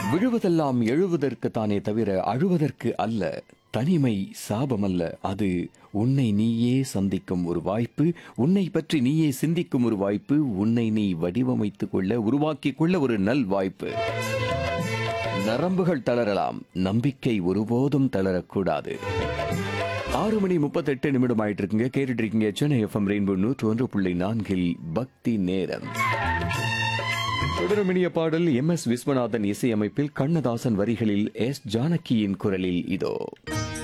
விழுவதெல்லாம் எழுவதற்கு தானே தவிர அழுவதற்கு அல்ல தனிமை சாபமல்ல அது உன்னை நீயே சந்திக்கும் ஒரு வாய்ப்பு உன்னை பற்றி நீயே சிந்திக்கும் ஒரு வாய்ப்பு உன்னை நீ வடிவமைத்துக் கொள்ள உருவாக்கிக் கொள்ள ஒரு நல் வாய்ப்பு நரம்புகள் தளரலாம் நம்பிக்கை ஒருபோதும் தளரக்கூடாது ஆறு மணி முப்பத்தெட்டு நிமிடம் ஆயிட்டு இருக்குங்க கேட்டுட்டு இருக்கீங்க சென்னை எஃப்எம் ரெயின்போ நூற்று ஒன்று புள்ளி நான்கில் பக்தி நேரம் தொடரும் இனிய பாடல் எம் எஸ் விஸ்வநாதன் இசையமைப்பில் கண்ணதாசன் வரிகளில் எஸ் ஜானகியின் குரலில் இதோ